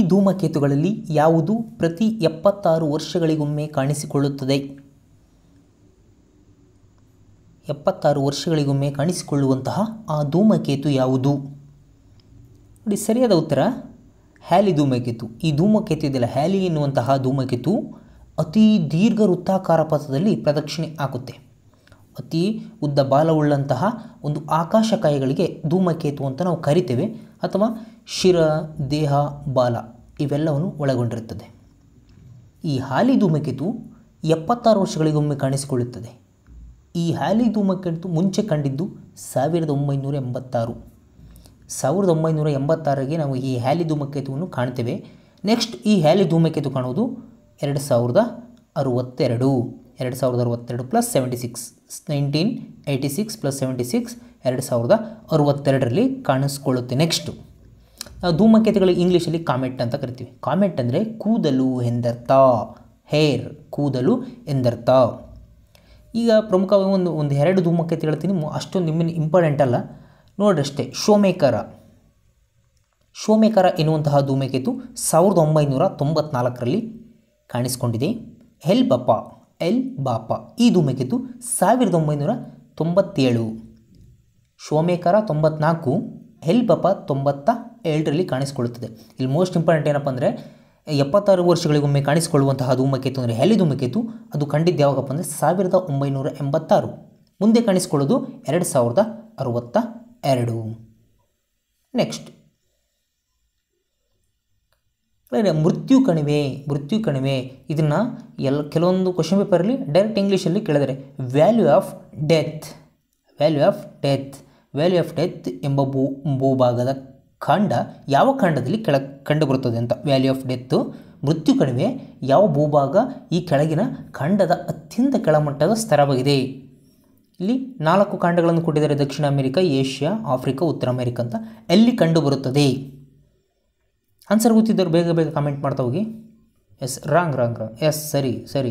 ಧೂಮಕೇತುಗಳಲ್ಲಿ ಯಾವುದು ಪ್ರತಿ ಎಪ್ಪತ್ತಾರು ವರ್ಷಗಳಿಗೊಮ್ಮೆ ಕಾಣಿಸಿಕೊಳ್ಳುತ್ತದೆ ಎಪ್ಪತ್ತಾರು ವರ್ಷಗಳಿಗೊಮ್ಮೆ ಕಾಣಿಸಿಕೊಳ್ಳುವಂತಹ ಆ ಧೂಮಕೇತು ಯಾವುದು ನೋಡಿ ಸರಿಯಾದ ಉತ್ತರ ಹ್ಯಾಲಿ ಧೂಮಕೇತು ಈ ಧೂಮಕೇತು ಇದೆಯಲ್ಲ ಹ್ಯಾಲಿ ಎನ್ನುವಂತಹ ಧೂಮಕೇತು ಅತಿ ದೀರ್ಘ ವೃತ್ತಾಕಾರ ಪಥದಲ್ಲಿ ಪ್ರದಕ್ಷಿಣೆ ಆಗುತ್ತೆ ಅತಿ ಉದ್ದ ಬಾಲವುಳ್ಳಂತಹ ಒಂದು ಆಕಾಶಕಾಯಗಳಿಗೆ ಧೂಮಕೇತು ಅಂತ ನಾವು ಕರಿತೇವೆ ಅಥವಾ ಶಿರ ದೇಹ ಬಾಲ ಇವೆಲ್ಲವನ್ನು ಒಳಗೊಂಡಿರುತ್ತದೆ ಈ ಹಾಲಿ ಧೂಮಕೇತು ಎಪ್ಪತ್ತಾರು ವರ್ಷಗಳಿಗೊಮ್ಮೆ ಕಾಣಿಸಿಕೊಳ್ಳುತ್ತದೆ ಈ ಹಾಲಿ ಧೂಮಕೇತು ಮುಂಚೆ ಕಂಡಿದ್ದು ಸಾವಿರದ ಒಂಬೈನೂರ ಎಂಬತ್ತಾರು ಸಾವಿರದ ಒಂಬೈನೂರ ಎಂಬತ್ತಾರರಿಗೆ ನಾವು ಈ ಹ್ಯಾಲಿ ಧೂಮಕೇತುವನ್ನು ಕಾಣ್ತೇವೆ ನೆಕ್ಸ್ಟ್ ಈ ಹ್ಯಾಲಿ ಧೂಮಕೇತು ಕಾಣುವುದು ಎರಡು ಸಾವಿರದ ಅರುವತ್ತೆರಡು ಎರಡು ಸಾವಿರದ ಅರುವತ್ತೆರಡು plus seventy six nineteen eighty six plus seventy six ಎರಡು ಸಾವಿರದ ಅರುವತ್ತೆರಡರಲ್ಲಿ ಕಾಣಿಸ್ಕೊಳ್ಳುತ್ತೆ ನೆಕ್ಸ್ಟು ನಾವು ಧೂಮಕೇತುಗಳು ಇಂಗ್ಲೀಷಲ್ಲಿ ಕಾಮೆಟ್ ಅಂತ ಕರಿತೀವಿ ಕಾಮೆಟ್ ಅಂದರೆ ಕೂದಲು ಎಂದರ್ಥ ಹೇರ್ ಕೂದಲು ಎಂದರ್ಥ ಈಗ ಪ್ರಮುಖವಾಗಿ ಒಂದು ಒಂದು ಎರಡು ಧೂಮಕೇತು ಹೇಳ್ತೀನಿ ಮು- ಅಷ್ಟೊಂದು ನಿಮ್ಮನ್ನು ಇಂಪಾರ್ಟೆಂಟ್ ಅಲ್ಲ ನೋಡ್ರಷ್ಟೇ ಶೋಮೇಕರ ಶೋಮೇಕರ ಎನ್ನುವಂತಹ ಧೂಮಕೇತು ಸಾವಿರದ ಒಂಬೈನೂರ ತೊಂಬತ್ನಾಲ್ಕರಲ್ಲಿ ಕಾಣಿಸಿಕೊಂಡಿದೆ ಹೆಲ್ ಬಪ ಎಲ್ ಬಾಪ ಈ ಧೂಮಕೇತು ಸಾವಿರದ ಒಂಬೈನೂರ ತೊಂಬತ್ತೇಳು ಶೋಮೇಕರ ತೊಂಬತ್ನಾಲ್ಕು ಹೆಲ್ ಬಪ ತೊಂಬತ್ತ ಏಳರಲ್ಲಿ ಕಾಣಿಸಿಕೊಳ್ಳುತ್ತದೆ ಇಲ್ಲಿ ಮೋಸ್ಟ್ ಇಂಪಾರ್ಟೆಂಟ್ ಏನಪ್ಪ ಅಂದರೆ ಎಪ್ಪತ್ತಾರು ವರ್ಷಗಳಿಗೊಮ್ಮೆ ಕಾಣಿಸಿಕೊಳ್ಳುವಂತಹ ಧೂಮಕೇತು ಅಂದರೆ ಹೆಲಿ ಧೂಮಕೇತು ಅದು ಕಂಡಿದ್ದು ಯಾವಾಗಪ್ಪ ಅಂದರೆ ಸಾವಿರದ ಒಂಬೈನೂರ ಎಂಬತ್ತಾರು ಮುಂದೆ ಕಾಣಿಸಿಕೊಳ್ಳೋದು ಎರಡು ಸಾವಿರದ ಅರುವತ್ತ ಎರಡು ನೆಕ್ಸ್ಟ್ ಬೇರೆ ಮೃತ್ಯು ಕಣಿವೆ ಮೃತ್ಯು ಕಣಿವೆ ಇದನ್ನು ಎಲ್ಲ ಕೆಲವೊಂದು ಕ್ವಶನ್ ಪೇಪರಲ್ಲಿ ಡೈರೆಕ್ಟ್ ಇಂಗ್ಲೀಷಲ್ಲಿ ಕೇಳಿದರೆ valley of death valley of death valley of death ಎಂಬ ಭೂ ಭೂಭಾಗದ ಖಂಡ ಯಾವ ಖಂಡದಲ್ಲಿ ಕೆಳ ಕಂಡುಬರುತ್ತದೆ ಅಂತ ವ್ಯಾಲ್ಯೂ ಆಫ್ ಡೆತ್ತು ಮೃತ್ಯು ಕಣಿವೆ ಯಾವ ಭೂಭಾಗ ಈ ಕೆಳಗಿನ ಖಂಡದ ಅತ್ಯಂತ ಕೆಳಮಟ್ಟದ ಸ್ತರವಾಗಿದೆ ಇಲ್ಲಿ ನಾಲ್ಕು ಖಂಡಗಳನ್ನು ಕೊಟ್ಟಿದ್ದಾರೆ ದಕ್ಷಿಣ ಅಮೆರಿಕ ಏಷ್ಯಾ ಆಫ್ರಿಕಾ ಉತ್ತರ ಅಮೆರಿಕ ಅಂತ ಎಲ್ಲಿ ಕಂಡುಬರುತ್ತದೆ ಆನ್ಸರ್ ಗೊತ್ತಿದ್ದವ್ರು ಬೇಗ ಬೇಗ ಕಾಮೆಂಟ್ ಮಾಡ್ತಾ ಹೋಗಿ yes wrong wrong wrong yes ಸರಿ ಸರಿ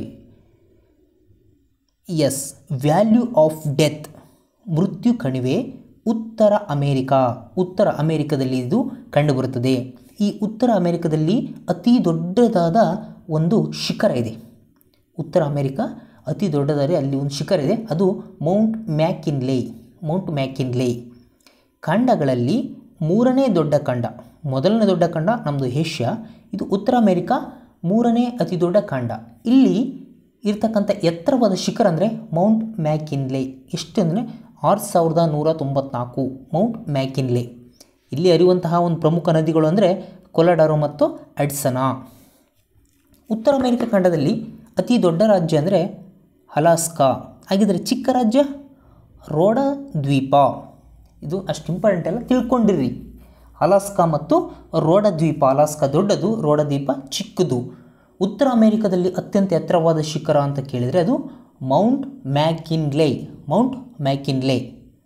ಎಸ್ ವ್ಯಾಲ್ಯೂ ಆಫ್ ಡೆತ್ ಮೃತ್ಯು ಕಣಿವೆ ಉತ್ತರ ಅಮೇರಿಕಾ ಉತ್ತರ ಅಮೇರಿಕದಲ್ಲಿ ಇದು ಕಂಡುಬರುತ್ತದೆ ಈ ಉತ್ತರ ಅಮೇರಿಕದಲ್ಲಿ ಅತಿ ದೊಡ್ಡದಾದ ಒಂದು ಶಿಖರ ಇದೆ ಉತ್ತರ ಅಮೇರಿಕ ಅತಿ ದೊಡ್ಡದಾದರೆ ಅಲ್ಲಿ ಒಂದು ಶಿಖರ ಇದೆ ಅದು ಮೌಂಟ್ ಮ್ಯಾಕಿನ್ಲೇ ಮೌಂಟ್ ಮ್ಯಾಕಿನ್ಲೇ ಖಂಡಗಳಲ್ಲಿ ಮೂರನೇ ದೊಡ್ಡ ಖಂಡ ಮೊದಲನೇ ದೊಡ್ಡ ಖಂಡ ನಮ್ಮದು ಏಷ್ಯಾ ಇದು ಉತ್ತರ ಅಮೇರಿಕಾ ಮೂರನೇ ಅತಿ ದೊಡ್ಡ ಖಂಡ ಇಲ್ಲಿ ಇರ್ತಕ್ಕಂಥ ಎತ್ತರವಾದ ಶಿಖರ ಅಂದರೆ ಮೌಂಟ್ ಮ್ಯಾಕಿನ್ಲೆ ಎಷ್ಟು ಅಂದರೆ ಆರು ಸಾವಿರದ ನೂರ ತೊಂಬತ್ನಾಲ್ಕು ಮೌಂಟ್ ಮ್ಯಾಕಿನ್ಲೆ ಇಲ್ಲಿ ಹರಿಯುವಂತಹ ಒಂದು ಪ್ರಮುಖ ನದಿಗಳು ಅಂದರೆ ಕೊಲಡಾರೋ ಮತ್ತು ಅಡ್ಸನಾ ಉತ್ತರ ಅಮೆರಿಕ ಖಂಡದಲ್ಲಿ ಅತಿ ದೊಡ್ಡ ರಾಜ್ಯ ಅಂದರೆ ಅಲಾಸ್ಕಾ ಹಾಗಿದ್ರೆ ಚಿಕ್ಕ ರಾಜ್ಯ ರೋಡ ದ್ವೀಪ ಇದು ಅಷ್ಟು ಇಂಪಾರ್ಟೆಂಟ್ ಅಲ್ಲ ತಿಳ್ಕೊಂಡಿರ್ರಿ ಅಲಾಸ್ಕಾ ಮತ್ತು ರೋಡ ದ್ವೀಪ ಅಲಾಸ್ಕಾ ದೊಡ್ಡದು ರೋಡ ದ್ವೀಪ ಚಿಕ್ಕದು ಉತ್ತರ ಅಮೆರಿಕದಲ್ಲಿ ಅತ್ಯಂತ ಎತ್ತರವಾದ ಶಿಖರ ಅಂತ ಕೇಳಿದರೆ ಅದು Mount McKinley Mount McKinley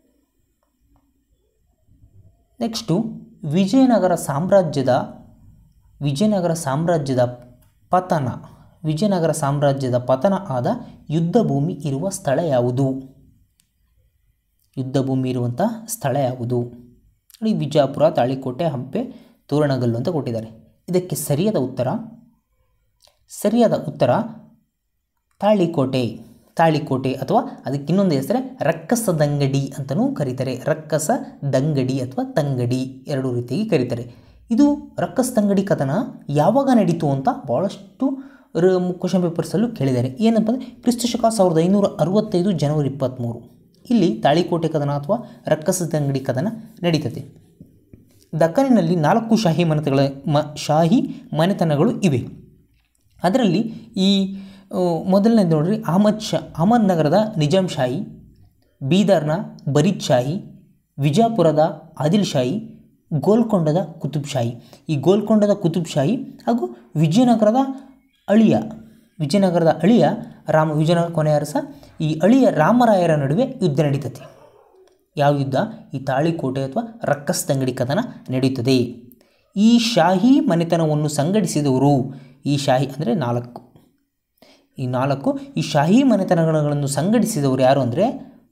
next Vijayanagara ಸಾಮ್ರಾಜ್ಯದ ವಿಜಯನಗರ ಸಾಮ್ರಾಜ್ಯದ ಪತನ ವಿಜಯನಗರ ಸಾಮ್ರಾಜ್ಯದ ಪತನ ಆದ ಯುದ್ಧ ಭೂಮಿ ಇರುವ ಸ್ಥಳ ಯಾವುದು ಯುದ್ಧ ಭೂಮಿ ಇರುವಂಥ ಸ್ಥಳ ಯಾವುದು ನೋಡಿ ವಿಜಾಪುರ ತಾಳಿಕೋಟೆ ಹಂಪೆ ತೋರಣಗಲ್ಲು ಅಂತ ಕೊಟ್ಟಿದ್ದಾರೆ ಇದಕ್ಕೆ ಸರಿಯಾದ ಉತ್ತರ ಸರಿಯಾದ ಉತ್ತರ ತಾಳಿಕೋಟೆ ತಾಳಿಕೋಟೆ ಅಥವಾ ಅದಕ್ಕೆ ಇನ್ನೊಂದು ಹೆಸರೇ ರಕ್ಕಸ ದಂಗಡಿ ಅಂತಲೂ ಕರೀತಾರೆ ರಕ್ಕಸ ದಂಗಡಿ ಅಥವಾ ತಂಗಡಿ ಎರಡು ರೀತಿಯಾಗಿ ಕರೀತಾರೆ ಇದು ರಕ್ಕಸ ತಂಗಡಿ ಕಥನ ಯಾವಾಗ ನಡೀತು ಅಂತ ಭಾಳಷ್ಟು ಕ್ವಶನ್ ಪೇಪರ್ಸಲ್ಲೂ ಕೇಳಿದ್ದಾರೆ ಏನಪ್ಪ ಅಂದರೆ ಕ್ರಿಸ್ತಶಕ ಸಾವಿರದ ಐನೂರ ಅರವತ್ತೈದು ಜನವರಿ ಇಪ್ಪತ್ತ್ಮೂರು ಇಲ್ಲಿ ತಾಳಿಕೋಟೆ ಕದನ ಅಥವಾ ರಕ್ಕಸ ತಂಗಡಿ ಕದನ ನಡೀತದೆ ದಕ್ಕನಿನಲ್ಲಿ ನಾಲ್ಕು ಶಾಹಿ ಮನೆತಗಳ ಮ ಶಾಹಿ ಮನೆತನಗಳು ಇವೆ ಅದರಲ್ಲಿ ಈ ಆ, ಮೊದಲನೇದು ನೋಡ್ರಿ ಅಹಮದ್ ಶಾ ಅಹಮದ್ ನಗರದ ನಿಜಾಮ್ ಶಾಹಿ ಬೀದರ್ನ ಬರೀದ್ ಶಾಹಿ ವಿಜಾಪುರದ ಆದಿಲ್ ಶಾಹಿ ಗೋಲ್ಕೊಂಡದ ಕುತುಬ್ ಶಾಹಿ ಈ ಗೋಲ್ಕೊಂಡದ ಕುತುಬ್ ಶಾಹಿ ಹಾಗೂ ವಿಜಯನಗರದ ಅಳಿಯ ವಿಜಯನಗರದ ಅಳಿಯ ರಾಮ ವಿಜಯನಗರ ಕೊನೆಯ ಅರಸ ಈ ಅಳಿಯ ರಾಮರಾಯರ ನಡುವೆ ಯುದ್ಧ ನಡೀತದೆ ಯಾವ ಯುದ್ಧ ಈ ತಾಳಿಕೋಟೆ ಅಥವಾ ರಕ್ಕಸ್ ತಂಗಡಿ ಕದನ ನಡೀತದೆ ಈ ಶಾಹಿ ಮನೆತನವನ್ನು ಸಂಘಟಿಸಿದವರು ಈ ಶಾಹಿ ಅಂದರೆ ನಾಲ್ಕು ಈ ನಾಲ್ಕು ಈ ಶಾಹಿ ಮನೆತನಗಳನ್ನು ಸಂಘಟಿಸಿದವರು ಯಾರು ಅಂದರೆ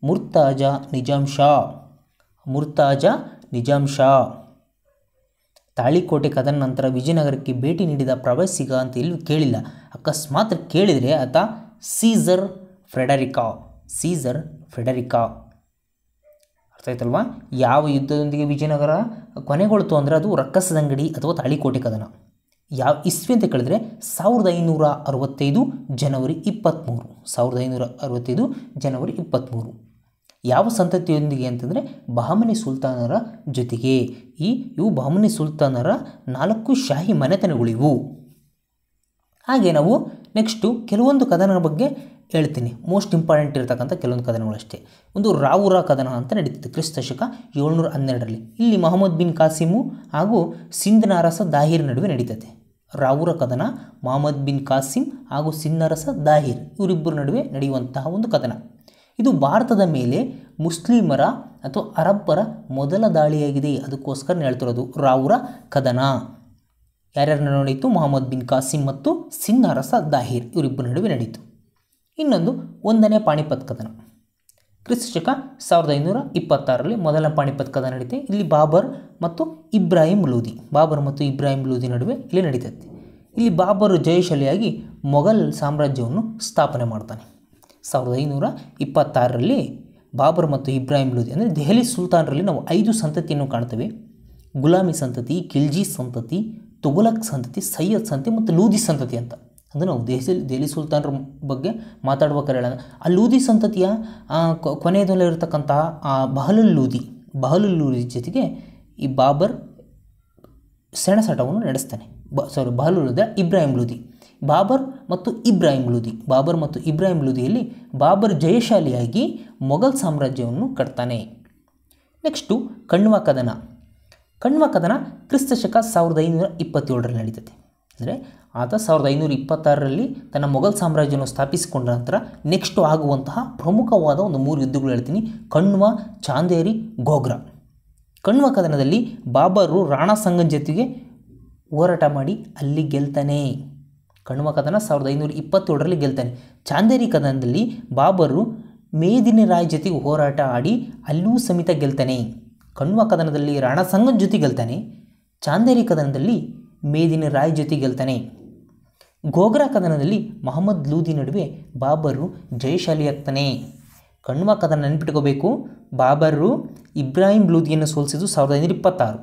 ಮುರ್ತಾಜ ನಿಜಾಮ್ ಶಾ ಮುರ್ತಾಜ ನಿಜಾಮ್ ಶಾ ತಾಳಿಕೋಟೆ ಕದನ ನಂತರ ವಿಜಯನಗರಕ್ಕೆ ಭೇಟಿ ನೀಡಿದ ಪ್ರವಾಸಿಗ ಅಂತ ಎಲ್ಲೂ ಕೇಳಿಲ್ಲ ಅಕಸ್ಮಾತ್ ಕೇಳಿದರೆ ಆತ ಸೀಸರ್ ಫ್ರೆಡರಿಕಾ ಸೀಸರ್ ಫ್ರೆಡರಿಕಾ ಅರ್ಥ ಆಯ್ತಲ್ವಾ ಯಾವ ಯುದ್ಧದೊಂದಿಗೆ ವಿಜಯನಗರ ಕೊನೆಗೊಳ್ತು ಅಂದರೆ ಅದು ರಕ್ಕಸದಂಗಡಿ ಅಥವಾ ತಾಳಿಕೋಟೆ ಕದನ ಯಾವ ಇಸ್ವಿ ಅಂತ ಕೇಳಿದ್ರೆ ಸಾವಿರದ ಐನೂರ ಅರವತ್ತೈದು ಜನವರಿ ಇಪ್ಪತ್ತ್ಮೂರು ಸಾವಿರದ ಐನೂರ ಅರವತ್ತೈದು ಜನವರಿ ಇಪ್ಪತ್ತ್ಮೂರು ಯಾವ ಸಂತತಿಯೊಂದಿಗೆ ಅಂತಂದರೆ ಬಹಮನಿ ಸುಲ್ತಾನರ ಜೊತೆಗೆ ಈ ಇವು ಬಹಮನಿ ಸುಲ್ತಾನರ ನಾಲ್ಕು ಶಾಹಿ ಮನೆತನಗಳಿವು ಹಾಗೆ ನಾವು ನೆಕ್ಸ್ಟು ಕೆಲವೊಂದು ಕದನಗಳ ಬಗ್ಗೆ ಹೇಳ್ತೀನಿ ಮೋಸ್ಟ್ ಇಂಪಾರ್ಟೆಂಟ್ ಇರತಕ್ಕಂಥ ಕೆಲವೊಂದು ಕದನಗಳಷ್ಟೇ ಒಂದು ರಾವುರ ಕದನ ಅಂತ ನಡೀತಿತ್ತು ಕ್ರಿಸ್ತ ಶಕ ಏಳ್ನೂರ ಹನ್ನೆರಡರಲ್ಲಿ ಇಲ್ಲಿ ಮೊಹಮ್ಮದ್ ಬಿನ್ ಕಾಸಿಮು ಹಾಗೂ ಸಿಂಧನ ಅರಸ ದಾಹಿರ್ ನಡುವೆ ನಡೀತದೆ ರಾವುರ ಕದನ ಮೊಹಮ್ಮದ್ ಬಿನ್ ಕಾಸಿಮ್ ಹಾಗೂ ಸಿನ್ನರಸ ದಾಹಿರ್ ಇವರಿಬ್ಬರ ನಡುವೆ ನಡೆಯುವಂತಹ ಒಂದು ಕದನ ಇದು ಭಾರತದ ಮೇಲೆ ಮುಸ್ಲಿಮರ ಅಥವಾ ಅರಬ್ಬರ ಮೊದಲ ದಾಳಿಯಾಗಿದೆ ಅದಕ್ಕೋಸ್ಕರ ಹೇಳ್ತಿರೋದು ರಾವುರ ಕದನ ಯಾರ್ಯಾರ ನಡುವೆ ನಡೀತು ಮೊಹಮ್ಮದ್ ಬಿನ್ ಕಾಸಿಮ್ ಮತ್ತು ಸಿನ್ ಅರಸ ದಾಹಿರ್ ಇವರಿಬ್ಬರ ನಡುವೆ ನಡೀತು ಇನ್ನೊಂದು ಒಂದನೇ ಪಾಣಿಪತ್ ಕದನ ಕ್ರಿಸ್ತ ಶಕ ಸಾವಿರದ ಐನೂರ ಇಪ್ಪತ್ತಾರರಲ್ಲಿ ಮೊದಲ ಪಾಣಿಪತ್ ಕದನ ನಡೀತೆ ಇಲ್ಲಿ ಬಾಬರ್ ಮತ್ತು ಇಬ್ರಾಹಿಂ ಲೂದಿ ಬಾಬರ್ ಮತ್ತು ಇಬ್ರಾಹಿಂ ಲೂದಿ ನಡುವೆ ಇಲ್ಲಿ ನಡೀತೈತೆ ಇಲ್ಲಿ ಬಾಬರ್ ಜಯಶಾಲಿಯಾಗಿ ಮೊಘಲ್ ಸಾಮ್ರಾಜ್ಯವನ್ನು ಸ್ಥಾಪನೆ ಮಾಡ್ತಾನೆ ಸಾವಿರದ ಐನೂರ ಇಪ್ಪತ್ತಾರರಲ್ಲಿ ಬಾಬರ್ ಮತ್ತು ಇಬ್ರಾಹಿಂ ಲೂದಿ ಅಂದರೆ ದೆಹಲಿ ಸುಲ್ತಾನರಲ್ಲಿ ನಾವು ಐದು ಸಂತತಿಯನ್ನು ಕಾಣ್ತೇವೆ ಗುಲಾಮಿ ಸಂತತಿ ಖಿಲ್ಜಿ ಸಂತತಿ ತುಘಲಕ್ ಸಂತತಿ ಸೈಯದ್ ಸಂತತಿ ಮತ್ತು ಲೂದಿ ಸಂತತಿ ಅಂತ ಅಂದರೆ ನಾವು ದೆಹಲಿ ದೆಹಲಿ ಸುಲ್ತಾನರ ಬಗ್ಗೆ ಮಾತಾಡ್ಬೇಕಾದ್ರೆ ಹೇಳೋಣ ಆ ಲೂದಿ ಸಂತತಿಯ ಆ, ಕೊ- ಕೊನೆಯದಲ್ಲಿರತಕ್ಕಂತಹ ಆ ಬಹಲುಲ್ ಲೂದಿ ಬಹಲುಲ್ ಲೂದಿ ಜೊತೆಗೆ ಈ ಬಾಬರ್ ಸೆಣಸಾಟವನ್ನು ನಡೆಸ್ತಾನೆ ಬ ಸಾರಿ ಬಹಲುಲ್ ಇಬ್ರಾಹಿಂ ಲೂದಿ ಬಾಬರ್ ಮತ್ತು ಇಬ್ರಾಹಿಂ ಲೂದಿ ಬಾಬರ್ ಮತ್ತು ಇಬ್ರಾಹಿಂ ಲೂದಿಯಲ್ಲಿ ಬಾಬರ್ ಜಯಶಾಲಿಯಾಗಿ ಮೊಘಲ್ ಸಾಮ್ರಾಜ್ಯವನ್ನು ಕಟ್ತಾನೆ ನೆಕ್ಸ್ಟು ಕಣ್ವ ಕದನ ಕಣ್ವ ಕದನ ಕ್ರಿಸ್ತ ಶಕ ಸಾವಿರದ ಐನೂರ ಇಪ್ಪತ್ತೇಳರಲ್ಲಿ ನಡೀತದೆ ಅಂದರೆ ಆತ ಸಾವಿರದ ಐನೂರ ಇಪ್ಪತ್ತಾರರಲ್ಲಿ ತನ್ನ ಮೊಘಲ್ ಸಾಮ್ರಾಜ್ಯವನ್ನು ಸ್ಥಾಪಿಸಿಕೊಂಡ ನಂತರ ನೆಕ್ಸ್ಟು ಆಗುವಂತಹ ಪ್ರಮುಖವಾದ ಒಂದು ಮೂರು ಯುದ್ಧಗಳು ಹೇಳ್ತೀನಿ ಕಣ್ವ ಚಾಂದೇರಿ ಗೋಗ್ರಾ ಕಣ್ವ ಕದನದಲ್ಲಿ ಬಾಬರು ರಾಣಾ ಸಂಗನ್ ಜೊತೆಗೆ ಹೋರಾಟ ಮಾಡಿ ಅಲ್ಲಿ ಗೆಲ್ತಾನೆ ಕಣ್ವ ಕದನ ಸಾವಿರದ ಐನೂರ ಇಪ್ಪತ್ತೇಳರಲ್ಲಿ ಗೆಲ್ತಾನೆ ಚಾಂದೇರಿ ಕದನದಲ್ಲಿ ಬಾಬರು ಮೇದಿನಿ ರಾಯ್ ಜೊತೆಗೆ ಹೋರಾಟ ಆಡಿ ಅಲ್ಲೂ ಸಮೇತ ಗೆಲ್ತಾನೆ ಕಣ್ವ ಕದನದಲ್ಲಿ ರಾಣಾ ಸಂಗನ್ ಜೊತೆ ಗೆಲ್ತಾನೆ ಚಾಂದೇರಿ ಕದನದಲ್ಲಿ ಮೇದಿನಿ ರಾಯ್ ಜೊತೆ ಗೆಲ್ತಾನೆ ಗೋಗ್ರಾ ಕದನದಲ್ಲಿ ಮೊಹಮ್ಮದ್ ಲೂದಿ ನಡುವೆ ಬಾಬರು ಜಯಶಾಲಿಯಾಗ್ತಾನೆ ಕಣ್ವ ಕದನ ನೆನ್ಪಿಟ್ಕೋಬೇಕು ಬಾಬರು ಇಬ್ರಾಹಿಂ ಲೂದಿಯನ್ನು ಸೋಲಿಸಿದ್ದು ಸಾವಿರದ ಐನೂರ ಇಪ್ಪತ್ತಾರು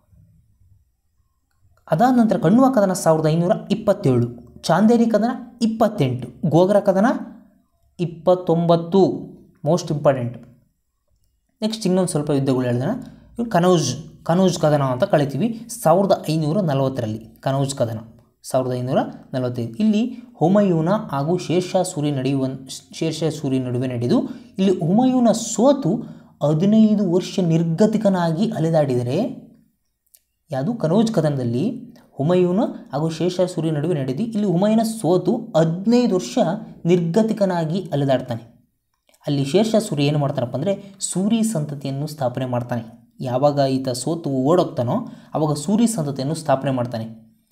ಅದಾದ ನಂತರ ಕಣ್ವ ಕದನ ಸಾವಿರದ ಐನೂರ ಇಪ್ಪತ್ತೇಳು ಚಾಂದೇರಿ ಕದನ ಇಪ್ಪತ್ತೆಂಟು ಗೋಗ್ರಾ ಕದನ ಇಪ್ಪತ್ತೊಂಬತ್ತು ಮೋಸ್ಟ್ ಇಂಪಾರ್ಟೆಂಟ್ ನೆಕ್ಸ್ಟ್ ಇನ್ನೊಂದು ಸ್ವಲ್ಪ ಯುದ್ಧಗಳು ಹೇಳಿದ್ರೆ ಇವು ಕನೌಜ್ ಕನೌಜ್ ಕದನ ಅಂತ ಕಳಿತೀವಿ ಸಾವಿರದ ಐನೂರ ನಲವತ್ತರಲ್ಲಿ ಕನೌಜ್ ಕದನ ಸಾವಿರದ ಐನೂರ ನಲವತ್ತೈದು ಇಲ್ಲಿ ಹುಮಯೂನ ಹಾಗೂ ಶೇರ್ಷಾ ಸೂರಿ ನಡೆಯುವ ಶೇರ್ಷಾ ಸೂರಿ ನಡುವೆ ನಡೆದು ಇಲ್ಲಿ ಹುಮಯೂನ ಸೋತು ಹದಿನೈದು ವರ್ಷ ನಿರ್ಗತಿಕನಾಗಿ ಅಲೆದಾಡಿದರೆ ಯಾವುದು ಕನೌಜ್ ಕದನದಲ್ಲಿ ಹುಮಯೂನ ಹಾಗೂ ಶೇಷಾಸೂರಿ ನಡುವೆ ನಡೆದು ಇಲ್ಲಿ ಹುಮಯೂನ ಸೋತು ಹದಿನೈದು ವರ್ಷ ನಿರ್ಗತಿಕನಾಗಿ ಅಲೆದಾಡ್ತಾನೆ ಅಲ್ಲಿ ಶೇಷಾಸೂರಿ ಏನು ಮಾಡ್ತಾನಪ್ಪ ಅಂದರೆ ಸೂರಿ ಸಂತತಿಯನ್ನು ಸ್ಥಾಪನೆ ಮಾಡ್ತಾನೆ ಯಾವಾಗ ಈತ ಸೋತು ಓಡೋಗ್ತಾನೋ ಆವಾಗ ಸೂರಿ ಸಂತತಿಯನ್ನು ಸ್ಥಾಪನೆ ಮಾಡ್ತಾನೆ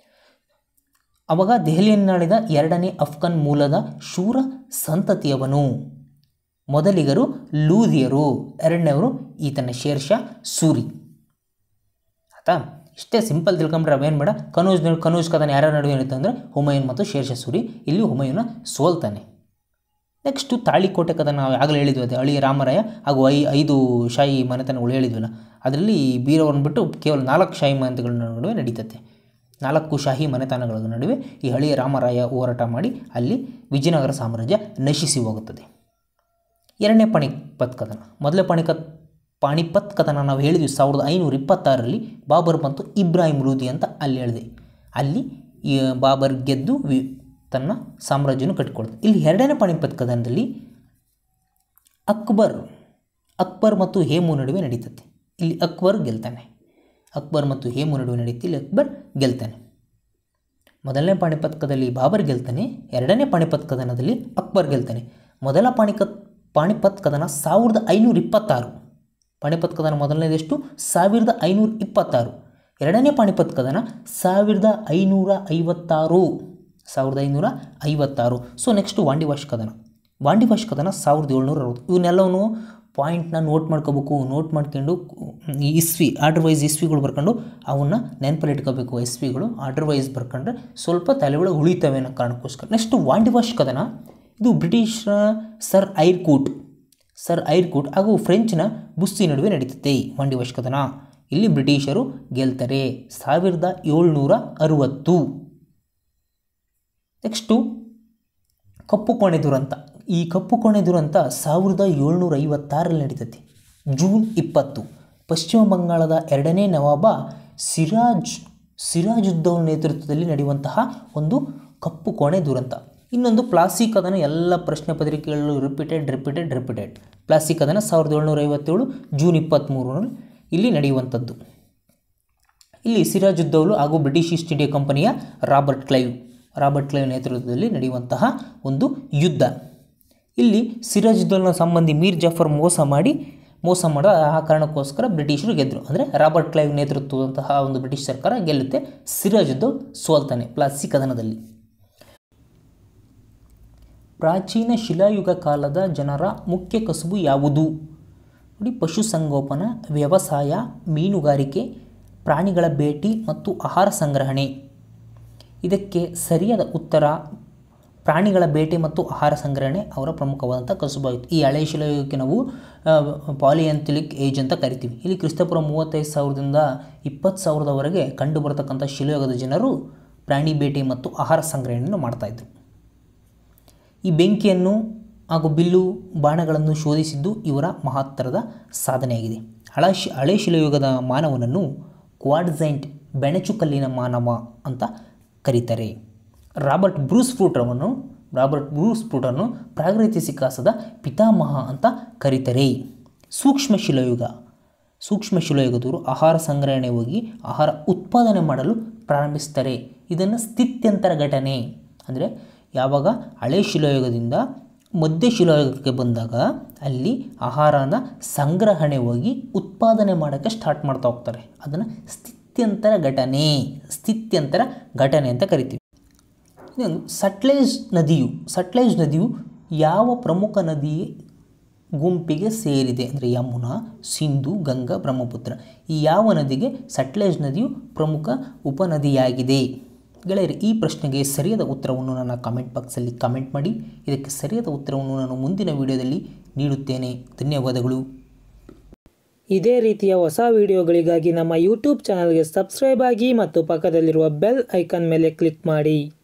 ಅವಾಗ ದೆಹಲಿಯನ್ನಾಳಿದ ಎರಡನೇ ಅಫ್ಘಾನ್ ಮೂಲದ ಶೂರ ಸಂತತಿಯವನು ಮೊದಲಿಗರು ಲೂದಿಯರು ಎರಡನೇವರು ಈತನ ಶೇರ್ಷಾ ಸೂರಿ ಆಯ್ತಾ ಇಷ್ಟೇ ಸಿಂಪಲ್ ತಿಳ್ಕೊಂಬಿಟ್ರೆ ಅವೇನು ಬೇಡ ಕನೂಜ್ ನಡು- ಕನೂಜ್ ಕದನ ಯಾರ್ಯಾರ ನಡುವೆ ಏನಿತ್ತು ಅಂದರೆ ಹುಮಯೂನ್ ಮತ್ತು ಶೇರ್ಷಾ ಸೂರಿ ಇಲ್ಲಿ ಹುಮಯೂನ ಸೋಲ್ತಾನೆ ನೆಕ್ಸ್ಟು ತಾಳಿಕೋಟೆ ಕದನ ನಾವು ಆಗಲೇ ಹೇಳಿದ್ವಿ ಅದೇ ಅಳಿ ರಾಮರಾಯ ಹಾಗೂ ಐ ಐದು ಶಾಹಿ ಮನೆತನಗಳು ಹೇಳಿದ್ವಲ್ಲ ಅದರಲ್ಲಿ ಬೀರವರನ್ನು ಬಿಟ್ಟು ಕೇವಲ ನಾಲ್ಕು ಶಾಹಿ ಮನೆತನಗಳ ನಡುವೆ ನಡೀತತೆ ನಾಲ್ಕು ಶಾಹಿ ಮನೆತನಗಳ ನಡುವೆ ಈ ಹಳೆಯ ರಾಮರಾಯ ಹೋರಾಟ ಮಾಡಿ ಅಲ್ಲಿ ವಿಜಯನಗರ ಸಾಮ್ರಾಜ್ಯ ನಶಿಸಿ ಹೋಗುತ್ತದೆ ಎರಡನೇ ಪಾಣಿಪತ್ ಕದನ ಮೊದಲನೇ ಪಾಣಿಕತ್ ಪಾಣಿಪತ್ ಕದನ ನಾವು ಹೇಳಿದ್ವಿ ಸಾವಿರದ ಐನೂರ ಇಪ್ಪತ್ತಾರರಲ್ಲಿ ಬಾಬರ್ ಮತ್ತು ಇಬ್ರಾಹಿಂ ಲೂದಿ ಅಂತ ಅಲ್ಲಿ ಹೇಳಿದೆ ಅಲ್ಲಿ ಈ ಬಾಬರ್ ಗೆದ್ದು ವಿ ತನ್ನ ಸಾಮ್ರಾಜ್ಯವನ್ನು ಕಟ್ಟಿಕೊಳ್ತು ಇಲ್ಲಿ ಎರಡನೇ ಪಾಣಿಪತ್ ಕದನದಲ್ಲಿ ಅಕ್ಬರ್ ಅಕ್ಬರ್ ಮತ್ತು ಹೇಮು ನಡುವೆ ನಡೀತದೆ ಇಲ್ಲಿ ಅಕ್ಬರ್ ಗೆಲ್ತಾನೆ ಅಕ್ಬರ್ ಮತ್ತು ಹೇಮು ನಡುವೆ ನಡೀತಿ ಇಲ್ಲಿ ಅಕ್ಬರ್ ಗೆಲ್ತಾನೆ ಮೊದಲನೇ ಪಾಣಿಪತ್ ಕದನದಲ್ಲಿ ಬಾಬರ್ ಗೆಲ್ತಾನೆ ಎರಡನೇ ಪಾಣಿಪತ್ ಕದನದಲ್ಲಿ ಅಕ್ಬರ್ ಗೆಲ್ತಾನೆ ಮೊದಲ ಪಾಣಿಕತ್ ಪಾಣಿಪತ್ ಕದನ ಸಾವಿರದ ಐನೂರ ಇಪ್ಪತ್ತಾರು ಪಾಣಿಪತ್ ಕದನ ಮೊದಲನೇದೆಷ್ಟು ಸಾವಿರದ ಐನೂರ ಇಪ್ಪತ್ತಾರು ಎರಡನೇ ಪಾಣಿಪತ್ ಕದನ ಸಾವಿರದ ಐನೂರ ಐವತ್ತಾರು ಸಾವಿರದ ಐನೂರ ಐವತ್ತಾರು ಸೊ ನೆಕ್ಸ್ಟು ವಾಂಡಿವಾಶ್ ಕದನ ವಾಂಡಿವಾಶ್ ಕದನ ಸಾವಿರದ ಏಳ್ನೂರ ಅರವತ್ತು ಇವನ್ನೆಲ್ಲವೂ ಪಾಯಿಂಟ್ನ ನೋಟ್ ಮಾಡ್ಕೋಬೇಕು ನೋಟ್ ಮಾಡ್ಕೊಂಡು ಈ ಇಸ್ವಿ ಆರ್ಡರ್ ವೈಸ್ ಇಸ್ವಿಗಳು ಬರ್ಕೊಂಡು ಅವನ್ನ ನೆನಪಲ್ಲಿ ಇಟ್ಕೋಬೇಕು ಇಸ್ವಿಗಳು ಆರ್ಡರ್ ವೈಸ್ ಬರ್ಕೊಂಡ್ರೆ ಸ್ವಲ್ಪ ತಲೆ ಒಳಗೆ ಉಳಿತವೆ ಅನ್ನೋ ಕಾರಣಕ್ಕೋಸ್ಕರ ನೆಕ್ಸ್ಟ್ ವಾಂಡಿವಾಶ್ ಕದನ ಇದು British sir Eyre Coote sir Eyre Coote ಹಾಗೂ ಫ್ರೆಂಚ್ನ ಬುಸ್ಸಿ ನಡುವೆ ನಡೀತದೆ ವಾಂಡಿವಾಶ್ ಕದನ ಇಲ್ಲಿ ಬ್ರಿಟಿಷರು ಗೆಲ್ತಾರೆ ಸಾವಿರದ ಏಳ್ನೂರ ಅರುವತ್ತು ನೆಕ್ಸ್ಟು ಕಪ್ಪು ಕೋಣೆ ದುರಂತ ಈ ಕಪ್ಪು ಕೋಣೆ ದುರಂತ ಸಾವಿರದ ಏಳ್ನೂರ ಐವತ್ತಾರಲ್ಲಿ ನಡೀತೈತಿ ಜೂನ್ ಇಪ್ಪತ್ತು ಪಶ್ಚಿಮ ಬಂಗಾಳದ ಎರಡನೇ ನವಾಬ ಸಿರಾಜ್ ಸಿರಾಜುದ್ದೌಲ್ ನೇತೃತ್ವದಲ್ಲಿ ನಡೆಯುವಂತಹ ಒಂದು ಕಪ್ಪು ಕೋಣೆ ದುರಂತ ಇನ್ನೊಂದು ಪ್ಲಾಸ್ಟಿಕ್ ಕದನ ಎಲ್ಲ ಪ್ರಶ್ನೆ ಪತ್ರಿಕೆಗಳು ರಿಪೀಟೆಡ್ ರಿಪೀಟೆಡ್ ರಿಪೀಟೆಡ್ ಪ್ಲಾಸ್ಟಿಕ್ ಕದನ ಸಾವಿರದ ಏಳ್ನೂರ ಐವತ್ತೇಳು ಜೂನ್ ಇಪ್ಪತ್ತ್ಮೂರರಲ್ಲಿ ಇಲ್ಲಿ ನಡೆಯುವಂಥದ್ದು ಇಲ್ಲಿ ಸಿರಾಜುದ್ದೌಲು ಹಾಗೂ ಬ್ರಿಟಿಷ್ ಈಸ್ಟ್ ಇಂಡಿಯಾ ಕಂಪನಿಯ ರಾಬರ್ಟ್ ಕ್ಲೈವ್ ರಾಬರ್ಟ್ ಕ್ಲೈವ್ ನೇತೃತ್ವದಲ್ಲಿ ನಡೆಯುವಂತಹ ಒಂದು ಯುದ್ಧ ಇಲ್ಲಿ ಸಿರಾಜುದ್ದೌಲ್ನ ಸಂಬಂಧಿ ಮೀರ್ ಜಾಫರ್ ಮೋಸ ಮಾಡಿ ಮೋಸ ಮಾಡೋ ಆ ಕಾರಣಕ್ಕೋಸ್ಕರ ಬ್ರಿಟಿಷರು ಗೆದ್ದರು ಅಂದರೆ ರಾಬರ್ಟ್ ಕ್ಲೈವ್ ನೇತೃತ್ವದಂತಹ ಒಂದು ಬ್ರಿಟಿಷ್ ಸರ್ಕಾರ ಗೆಲ್ಲುತ್ತೆ ಸಿರಾಜುದ್ದೌಲ್ ಸೋಲ್ತಾನೆ ಪ್ಲಾಸಿ ಕದನದಲ್ಲಿ ಪ್ರಾಚೀನ ಶಿಲಾಯುಗ ಕಾಲದ ಜನರ ಮುಖ್ಯ ಕಸುಬು ಯಾವುದು ನೋಡಿ ಪಶುಸಂಗೋಪನಾ ವ್ಯವಸಾಯ ಮೀನುಗಾರಿಕೆ ಪ್ರಾಣಿಗಳ ಭೇಟಿ ಮತ್ತು ಆಹಾರ ಸಂಗ್ರಹಣೆ ಇದಕ್ಕೆ ಸರಿಯಾದ ಉತ್ತರ ಪ್ರಾಣಿಗಳ ಬೇಟೆ ಮತ್ತು ಆಹಾರ ಸಂಗ್ರಹಣೆ ಅವರ ಪ್ರಮುಖವಾದಂಥ ಕಸುಬಾಯಿತು ಈ ಹಳೆಯ ಶಿಲಾಯುಗಕ್ಕೆ ನಾವು ಪಾಲಿಯಂಥಿಲಿಕ್ ಏಜ್ ಅಂತ ಕರಿತೀವಿ ಇಲ್ಲಿ ಕ್ರಿಸ್ತಪುರ ಮೂವತ್ತೈದು ಸಾವಿರದಿಂದ ಇಪ್ಪತ್ತು ಸಾವಿರದವರೆಗೆ ಕಂಡು ಬರತಕ್ಕಂಥ ಶಿಲಾಯುಗದ ಜನರು ಪ್ರಾಣಿ ಬೇಟೆ ಮತ್ತು ಆಹಾರ ಸಂಗ್ರಹಣೆಯನ್ನು ಮಾಡ್ತಾಯಿದ್ರು ಈ ಬೆಂಕಿಯನ್ನು ಹಾಗೂ ಬಿಲ್ಲು ಬಾಣಗಳನ್ನು ಶೋಧಿಸಿದ್ದು ಇವರ ಮಹತ್ತರದ ಸಾಧನೆಯಾಗಿದೆ ಹಳ ಶಿ ಹಳೆ ಶಿಲಾಯುಗದ ಮಾನವನನ್ನು ಕ್ವಾಡ್ಸೈಂಟ್ ಬೆಣಚುಕಲ್ಲಿನ ಮಾನವ ಅಂತ ಕರೀತಾರೆ ರಾಬರ್ಟ್ ಬ್ರೂಸ್ ಫ್ರೂಟವನ್ನು ರಾಬರ್ಟ್ ಬ್ರೂಸ್ ಫ್ರೂಟನ್ನು ಪ್ರಾಗೈತಿಹಾಸಿಕಾಸದ ಪಿತಾಮಹ ಅಂತ ಕರೀತಾರೆ ಸೂಕ್ಷ್ಮ ಶಿಲಾಯುಗ ಸೂಕ್ಷ್ಮ ಶಿಲಾಯುಗದವರು ಆಹಾರ ಸಂಗ್ರಹಣೆ ಹೋಗಿ ಆಹಾರ ಉತ್ಪಾದನೆ ಮಾಡಲು ಪ್ರಾರಂಭಿಸ್ತಾರೆ ಇದನ್ನು ಸ್ಥಿತ್ಯಂತರ ಘಟನೆ ಅಂದರೆ ಯಾವಾಗ ಹಳೆ ಶಿಲಾಯುಗದಿಂದ ಮಧ್ಯ ಶಿಲಾಯುಗಕ್ಕೆ ಬಂದಾಗ ಅಲ್ಲಿ ಆಹಾರನ ಸಂಗ್ರಹಣೆ ಹೋಗಿ ಉತ್ಪಾದನೆ ಮಾಡೋಕ್ಕೆ ಸ್ಟಾರ್ಟ್ ಮಾಡ್ತಾ ಹೋಗ್ತಾರೆ ಅದನ್ನು ಸ್ಥಿತ್ಯಂತರ ಘಟನೆ ಸ್ಥಿತ್ಯಂತರ ಘಟನೆ ಅಂತ ಕರಿತೀವಿ ಇನ್ನೊಂದು ಸಟ್ಲೇಜ್ ನದಿಯು ಸಟ್ಲೇಜ್ ನದಿಯು ಯಾವ ಪ್ರಮುಖ ನದಿ ಗುಂಪಿಗೆ ಸೇರಿದೆ ಅಂದರೆ ಯಮುನಾ ಸಿಂಧು ಗಂಗಾ ಬ್ರಹ್ಮಪುತ್ರ ಈ ಯಾವ ನದಿಗೆ ಸಟ್ಲೇಜ್ ನದಿಯು ಪ್ರಮುಖ ಉಪನದಿಯಾಗಿದೆ ಗೆಳೆಯರಿ ಈ ಪ್ರಶ್ನೆಗೆ ಸರಿಯಾದ ಉತ್ತರವನ್ನು ನನ್ನ ಕಾಮೆಂಟ್ ಬಾಕ್ಸಲ್ಲಿ ಕಾಮೆಂಟ್ ಮಾಡಿ ಇದಕ್ಕೆ ಸರಿಯಾದ ಉತ್ತರವನ್ನು ನಾನು ಮುಂದಿನ ವಿಡಿಯೋದಲ್ಲಿ ನೀಡುತ್ತೇನೆ ಧನ್ಯವಾದಗಳು ಇದೇ ರೀತಿಯ ಹೊಸ ವಿಡಿಯೋಗಳಿಗಾಗಿ ನಮ್ಮ ಯೂಟ್ಯೂಬ್ ಚಾನಲ್ಗೆ ಸಬ್ಸ್ಕ್ರೈಬ್ ಆಗಿ ಮತ್ತು ಪಕ್ಕದಲ್ಲಿರುವ ಬೆಲ್ ಐಕಾನ್ ಮೇಲೆ ಕ್ಲಿಕ್ ಮಾಡಿ